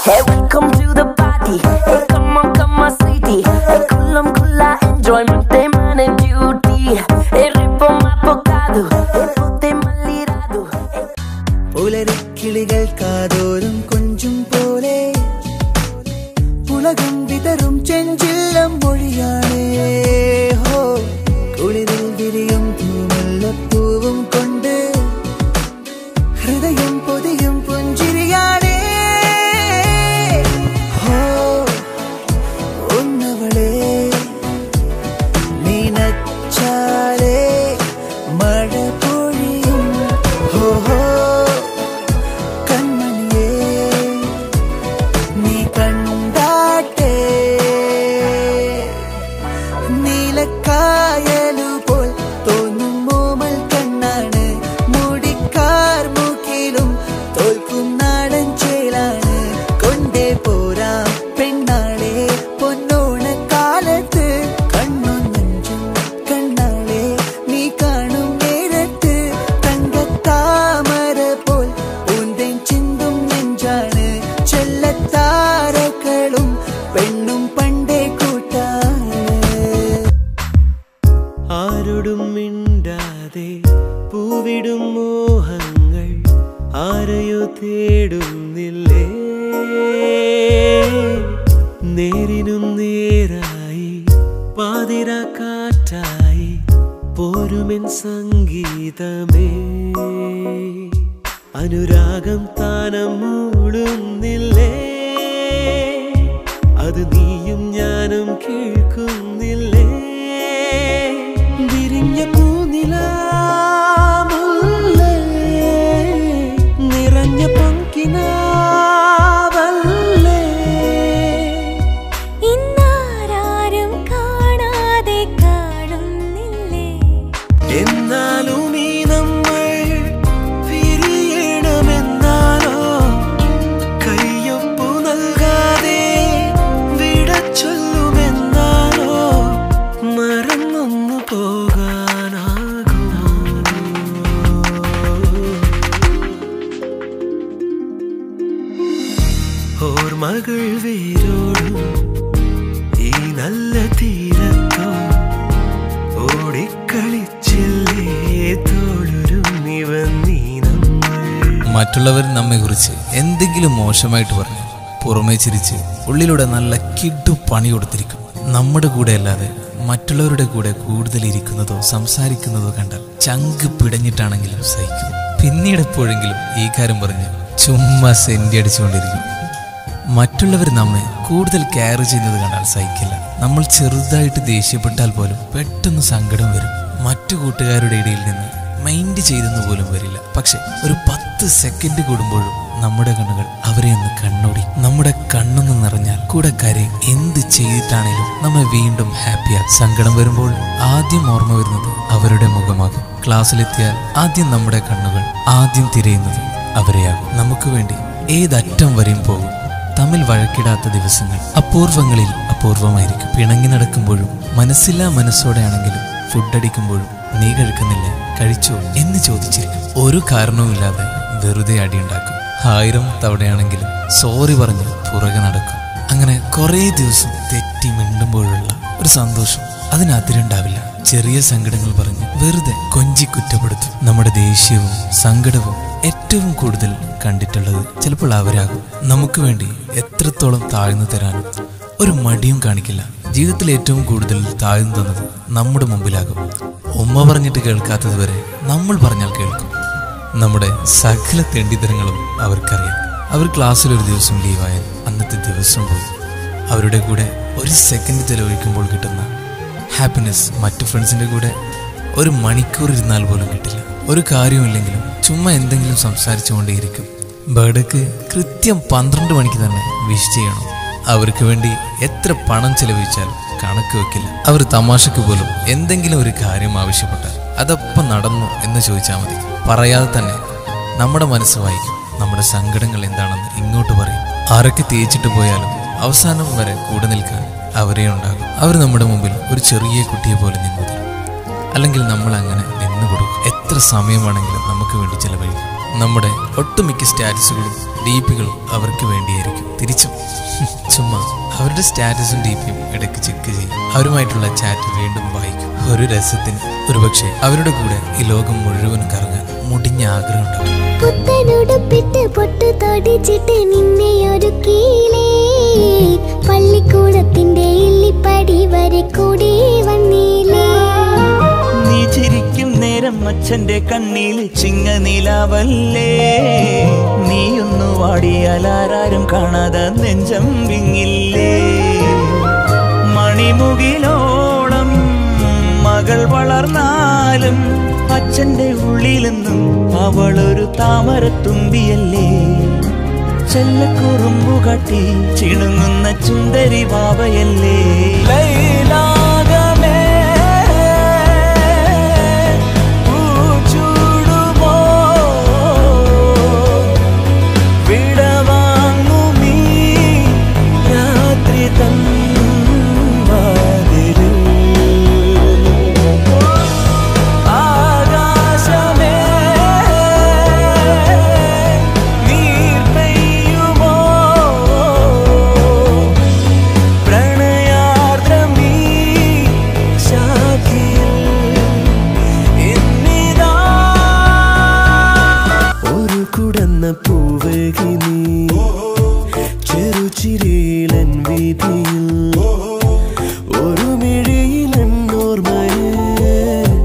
Hey, welcome to the party. Hey, come on, come on, sweetie. Hey, kulam kula enjoyment, they man and duty. Hey, ripo mapocado. Hey, pute malirado. Hey, പുലരിക്കിളികൾ കാതോരും കൊഞ്ചും പോലെ പുളകം വിതറും ചെഞ്ചില്ലം മൊഴിയാണേ ഹോ കുളിരിൽ വിരിയും പൂമുല്ലപ്പൂവും കൊണ്ട് ഹൃദയം പൊതിയും പുഞ്ചിരിയാണേ ഹോ ഒന്നവളെ നീനച്ചാലേ മഴ പൊഴിയും ഹോ ഹോ കൺമണിയേ നീ കണ്ടാട്ടെ നീലക്കായലുപോൽ തോന്നും മോമൽ കണ്ണാണ് മുടിക്കാർ മൂക്കിലും തോൽക്കും നാടൻ ചേലാണ് കൊണ്ടേ പോരാം പെണ്ണാളെ പൊന്നോണ കാലത്ത് കണ്ണും നെഞ്ചും കണ്ണാളെ നീ കാണും നേരത്ത് തങ്കത്താമര പോൽ പൂന്തേൻ ചിന്തും നെഞ്ചാണ് ചെല്ലത്താരകളും പെണ്ണും പണ്ടേ കൂട്ടാണ് ആരോടും മിണ്ടാതെ പൂവിടും മോഹങ്ങൾ ആരെയോ തേടുന്നില്ലേ നേരിനും നേരായി പാതിര കാറ്റായി പോരുമെൻ സംഗീതമേ അനുരാഗം താനം മൂളുന്നില്ലേ അത് നീയും ഞാനും കേൾക്കുന്നില്ലേ വിരിഞ്ഞ പൂനിലാമുല്ലേ നിറഞ്ഞ പങ്കിനാവല്ലേ ഇന്നാരും കാണാതെ കാണുന്നില്ലേ എന്നാലും ഈ നമ്മൾ പിരിയണമെന്നാലോ കയ്യൊപ്പു നൽകാതെ വിട ചൊല്ലുമെന്നാലോ മറന്നൊന്നു പോകാനാകുമോ ഓർമ്മകൾ വേരോടും ഈ നല്ല തീരത്തോ ഓടിക്കളിച്ചില്ലേ തോളുരും ഇവൻ നീ നമ്മൾ മറ്റുള്ളവർ നമ്മെക്കുറിച്ച് എന്തെങ്കിലും മോശമായിട്ട് പറഞ്ഞു പുറമേ ചിരിച്ച് ഉള്ളിലൂടെ നല്ല കിഡു പണി കൊടുത്തിരിക്കും നമ്മുടെ കൂടെ അല്ലാതെ മറ്റുള്ളവരുടെ കൂടെ കൂടുതൽ ഇരിക്കുന്നതോ സംസാരിക്കുന്നതോ കണ്ടാൽ ചങ്ക് പിടഞ്ഞിട്ടാണെങ്കിലും സഹിക്കും പിന്നീട് എപ്പോഴെങ്കിലും ഈ കാര്യം പറഞ്ഞ് ചുമ്മാ സെന്റി അടിച്ചുകൊണ്ടിരിക്കും മറ്റുള്ളവർ നമ്മെ കൂടുതൽ കെയർ ചെയ്യുന്നത് കണ്ടാൽ സഹിക്കില്ല നമ്മൾ ചെറുതായിട്ട് ദേഷ്യപ്പെട്ടാൽ പോലും പെട്ടെന്ന് സങ്കടം വരും മറ്റു കൂട്ടുകാരുടെ ഇടയിൽ നിന്ന് മൈൻഡ് ചെയ്തെന്ന് പോലും വരില്ല പക്ഷെ ഒരു പത്ത് സെക്കൻഡ് കൂടുമ്പോഴും നമ്മുടെ കണ്ണുകൾ അവരെ ഒന്ന് കണ്ണോടി നമ്മുടെ കണ്ണൊന്ന് നിറഞ്ഞാൽ കൂടെ കരയും എന്ത് ചെയ്തിട്ടാണേലും നമ്മെ വീണ്ടും ഹാപ്പിയാക്കും സങ്കടം വരുമ്പോൾ ആദ്യം ഓർമ്മ വരുന്നത് അവരുടെ മുഖമാകും ക്ലാസ്സിലെത്തിയാൽ ആദ്യം നമ്മുടെ കണ്ണുകൾ ആദ്യം തിരയുന്നത് അവരെയാകും നമുക്ക് വേണ്ടി ഏതറ്റം വരെയും പോകും തമ്മിൽ വഴക്കിടാത്ത ദിവസങ്ങൾ അപൂർവങ്ങളിൽ അപൂർവമായിരിക്കും പിണങ്ങി നടക്കുമ്പോഴും മനസ്സില്ലാ മനസ്സോടെയാണെങ്കിലും ഫുഡ് അടിക്കുമ്പോഴും നീ കഴിക്കുന്നില്ല കഴിച്ചോ എന്ന് ചോദിച്ചിരിക്കും ഒരു കാരണവുമില്ലാതെ വെറുതെ അടിയുണ്ടാക്കും ആയിരം തവണയാണെങ്കിലും സോറി പറഞ്ഞ് പുറകെ നടക്കും അങ്ങനെ കുറേ ദിവസം തെറ്റി മിണ്ടുമ്പോഴുള്ള ഒരു സന്തോഷം അതിനതിരുണ്ടാവില്ല ചെറിയ സങ്കടങ്ങൾ പറഞ്ഞ് വെറുതെ കൊഞ്ചി കുറ്റപ്പെടുത്തും നമ്മുടെ ദേഷ്യവും സങ്കടവും ഏറ്റവും കൂടുതൽ കണ്ടിട്ടുള്ളത് ചിലപ്പോൾ അവരാകും നമുക്ക് വേണ്ടി എത്രത്തോളം താഴ്ന്നു തരാനും ഒരു മടിയും കാണിക്കില്ല ജീവിതത്തിൽ ഏറ്റവും കൂടുതൽ താഴ്ന്നു തന്നത് നമ്മുടെ മുമ്പിലാകും ഉമ്മ പറഞ്ഞിട്ട് കേൾക്കാത്തത് വരെ നമ്മൾ പറഞ്ഞാൽ കേൾക്കും നമ്മുടെ സകല തെണ്ടിത്തരങ്ങളും അവർക്കറിയാം അവർ ക്ലാസ്സിൽ ഒരു ദിവസം ലീവായാൽ അന്നത്തെ ദിവസം പോയി അവരുടെ കൂടെ ഒരു സെക്കൻഡ് ചെലവഴിക്കുമ്പോൾ കിട്ടുന്ന ഹാപ്പിനെസ് മറ്റു ഫ്രണ്ട്സിൻ്റെ കൂടെ ഒരു മണിക്കൂർ ഇരുന്നാൽ പോലും കിട്ടില്ല ഒരു കാര്യമില്ലെങ്കിലും ചുമ്മാ എന്തെങ്കിലും സംസാരിച്ചുകൊണ്ടേയിരിക്കും ബർത്ത്ഡേക്ക് കൃത്യം പന്ത്രണ്ട് മണിക്ക് തന്നെ വിഷ് ചെയ്യണം അവർക്ക് വേണ്ടി എത്ര പണം ചെലവഴിച്ചാലും കണക്ക് വെക്കില്ല അവർ തമാശക്ക് പോലും എന്തെങ്കിലും ഒരു കാര്യം ആവശ്യപ്പെട്ടാൽ അതപ്പം നടന്നു എന്ന് ചോദിച്ചാൽ മതി പറയാതെ തന്നെ നമ്മുടെ മനസ്സ് വായിക്കും നമ്മുടെ സങ്കടങ്ങൾ എന്താണെന്ന് ഇങ്ങോട്ട് പറയും ആരൊക്കെ തേച്ചിട്ട് പോയാലും അവസാനം വരെ കൂടെ നിൽക്കാൻ അവരേ ഉണ്ടാകും അവർ നമ്മുടെ മുമ്പിൽ ഒരു ചെറിയ കുട്ടിയെ പോലെ നിന്നു തരും അല്ലെങ്കിൽ നമ്മൾ അങ്ങനെ നിന്നു കൊടുക്കും എത്ര സമയമാണെങ്കിലും നമുക്ക് വേണ്ടി ചെലവഴിക്കും നമ്മുടെ ഒട്ടുമിക്ക സ്റ്റാറ്റസുകളും ഡി പികളും അവർക്ക് വേണ്ടിയായിരിക്കും തിരിച്ചും ചുമ്മാ അവരുടെ സ്റ്റാറ്റസും ഡി പിയും ഇടയ്ക്ക് ചെക്ക് ചെയ്യും അവരുമായിട്ടുള്ള ചാറ്റ് വീണ്ടും വായിക്കും ഒരു രസത്തിന് ഒരുപക്ഷെ അവരുടെ കൂടെ ഈ ലോകം മുഴുവൻ കറങ്ങാൻ മുടിഞ്ഞ ആഗ്രഹം ഉണ്ടാവും പുത്തനുടുപ്പിട്ട് പൊട്ടു തൊടിച്ചിട്ട് നിന്നെ ഒരുക്കിയില്ലേ പള്ളിക്കൂടത്തിന്റെ ഇല്ലിപ്പടി വരെ കൂടി വന്നില്ലേ നീ ചിരിക്കും നേരം അച്ഛന്റെ കണ്ണിൽ ചിങ്ങ നിലാവല്ലേ നീയൊന്നു വാടിയാൽ ആരാരും കാണാതെ നെഞ്ചം വിങ്ങില്ലേ മണിമുകിലോളം മകൾ വളർന്നാലും അച്ഛന്റെ ഉള്ളിലെന്നും അവളൊരു താമരത്തുമ്പിയല്ലേ ചെല്ലക്കുറുമ്പു കാട്ടി ചിണുങ്ങുന്ന ചുന്ദരി ബാബയല്ലേ ലൈലാകമേ പൂച്ചൂടുമോ വിടവാങ്ങുമീ രാത്രി തൻ വാതിലിൽ. ആകാശമേ നീർ പെയ്യുമോ പ്രണയാർദ്രമീ ശാഖിയിൽ എന്നിതാ ഒരു കുടന്ന പൂവേകി നീ ചെറുചിരിയിലൻ വീതിയിൽ ഒരു മിഴിയിലൻ ഓർമ്മയെ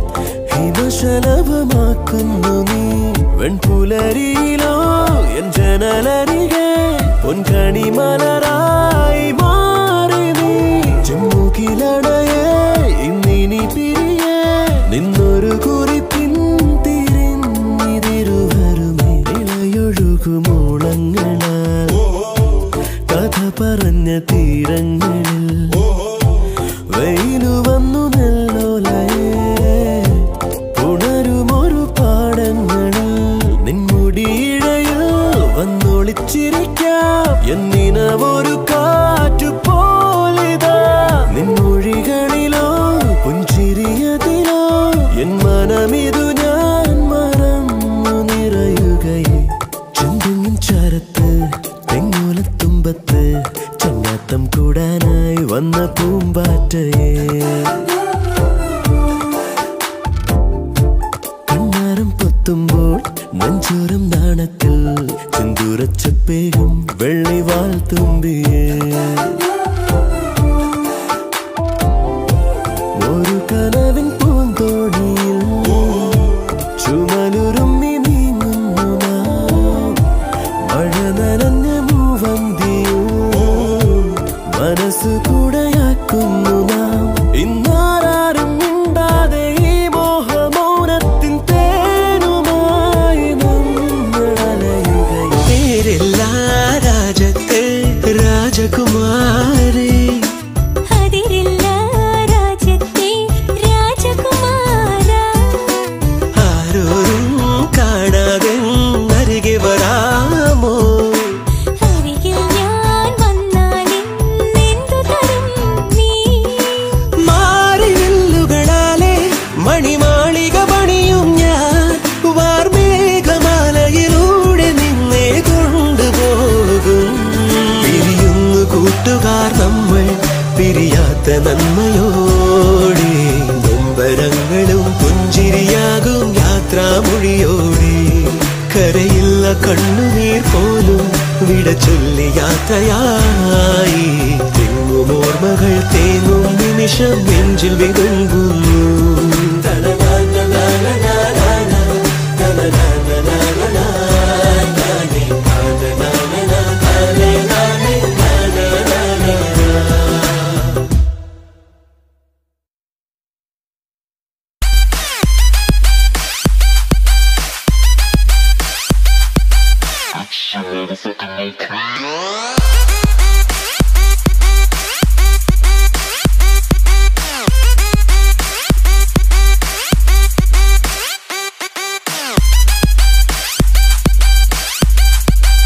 ഹിമശലഭമാക്കുന്നു നീ വെൺപുലരിയിലോ എൻ ജനലരികെ പൊൻകണി മലരായി മാറി നീ ചെമ്മുകിലടയെ ഇന്നിനി പിരിയെ നിന്നൊരു കുറിപ്പിൻ തിരിഞ്ഞിതിരുവരുമേ ഇളയൊഴുകുമൂളങ്ങളാൽ കഥ പറഞ്ഞ തീരങ്ങളിൽ വെയിലു വന്നു നെല്ലോലയെ ഉണരുമൊരു പാടങ്ങളിൽ നിൻമുടിയിഴയിൽ വന്നൊളിച്ചിരിക്കാം എന്നിനവൊരു കാറ്റു പോലിതാ നിൻമൊഴികളിലോ പുഞ്ചിരിയതിലോ എൻ മനമിതു ഞാൻ മറന്നു നിറയുകയെ ചെന്തെങ്ങിൻ ചാരത്ത് തെങ്ങോലത്തുമ്പത്ത് ചങ്ങാത്തം കൂടാനായി വന്ന പൂമ്പാറ്റയെ കണ്ണാരം പൊത്തുമ്പോൾ നെഞ്ചോരം നാണത്തിൽ ചെന്തുരച്ചപ്പേകും വെള്ളിവാൾ തുമ്പിയേ ഒരു കനവിൻ പൂന്തോണിയിൽ ചുമലുരുമ്മി നീങ്ങുന്നു നാം മഴ നനഞ്ഞ മൂവന്തിയോ മനസ്സ് കൂടെയാക്കുന്നു നാം ഇന്നാരും മിണ്ടാതെ ഈ മോഹമൗനത്തിൻ തേനുമായി നമ്മൾ അലയുകയും പേരില്ല രാജത്തെ രാജകുമാരി അതിരില്ല രാജ്യത്തെ രാജകുമാര ആരോരും കാണാതെ അരികെ വരാമോ അരികിൽ ഞാൻ വന്നാലെന്തു തരും നീ മാറിവില്ലുകളാലെ മണിമാളിക പണിയും ഞാൻ വാർമേഘമാലയിലൂടെ നിന്നെ കൊണ്ടുപോകും പിരിയുന്നു കൂട്ടുകാർ നമ്മൾ പിരിയാത്ത നന്മയോടെ നൊമ്പരങ്ങളും പുഞ്ചിരിയാകും യാത്രാമൊഴിയോടെ കരയില്ല കണ്ണുനീർ പോലും വിട ചൊല്ലി യാത്രയായി തെങ്ങും ഓർമ്മകൾ തേങ്ങും നിമിഷം നെഞ്ചിൽ വിതുമ്പുന്നു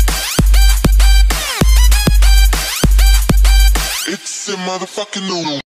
It's a motherfucking noodle.